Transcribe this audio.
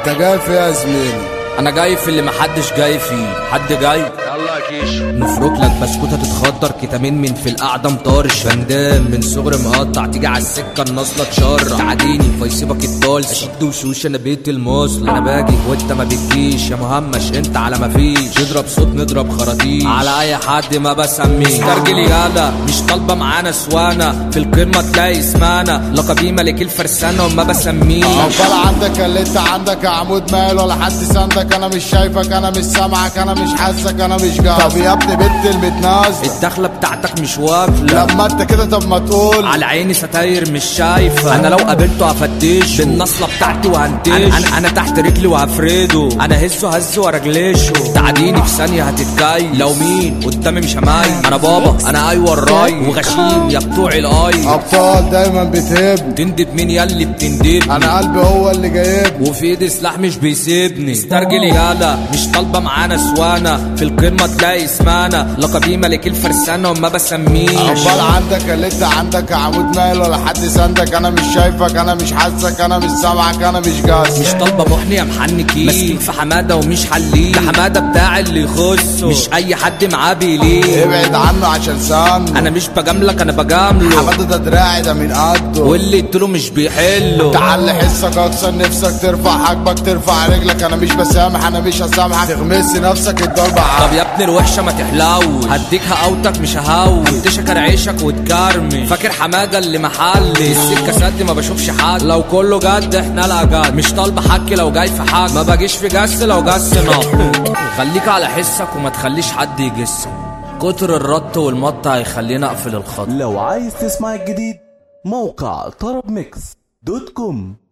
انت جاي في يا زميلي انا جاي في اللي محدش جاي فيه حد جاي يلا يا كيشو نفرك لك بسكوتة تتخدر كتامين من في القعدة مطارش فندام من صغر مقطع تيجي على السكة النصلة تشرع تعاديني فيسيبك الطالس اشد وشوش انا بيت المصل انا باجي وانت ما بتجيش يا مهمش انت على ما فيش نضرب صوت نضرب خراطيش على اي حد ما بسميه استرجل يالا مش طالبة معانا سوانا في القمة تلاقي اسمانا لقبي ملك الفرسانة وما بسميه عقبال عندك اللي انت عندك يا عمود مال ولا حد سندك انا مش شايفك انا مش سامعك انا مش حاسك انا مش جاي طب يا ابني بنت المتنازل الدخلة بتاعتك مش واكلة لما انت كده طب ما تقول على عيني ستاير مش شايفة انا لو قابلته هفتشه بالنصلة بتاعتي وهنتشه انا, أنا, انا تحت رجلي وهفرده انا هزه هزه ورجلشه تعديني في ثانية هتتكي لو مين قدامي مش هماي انا بابا انا ايوه الراي وغشيم يا بتوع الاي ابطال دايما بتهبني تندب مين ياللي بتندبني انا قلبي هو اللي جايبني وفي ايدي سلاح مش بيسيبني استرجل يالا مش طالبه معانا سوانا في القمه تلاقي اسمانا لقبي ملك الفرسانه وما بسميه عقبال عندك اللي انت عندك يا عمود مال ولا حد سندك انا مش شايفك انا مش حاسك انا مش سامعك انا مش جاس مش طالبه محني يا محنكين ماسكين في حماده ومش حلين ده حماده بتاع اللي يخصه مش اي حد معاه بيليه ابعد عنه عشان سام انا مش بجاملك انا بجامله حماده ده دراعي ده من قده واللي قلتله مش بيحله تعلي حسك اكسر نفسك ترفع حاجبك ترفع رجلك انا مش بسامح انا مش هسامحك تغمسي نفسك الضربة طب يا ابني الوحشه ما تحلوش هديك هقوتك مش ههوي هنتشكر عيشك وتكرمي فاكر حماده اللي محلي السكه سد ما بشوفش حد لو كله جد احنا لا جد مش طالبه حكي لو جاي في حق ما باجيش في جس لو جس نار خليك على حسك وما تخليش حد يجسك كتر الرط والمط هيخليني اقفل الخط لو عايز تسمع الجديد موقع طرب ميكس دوت كوم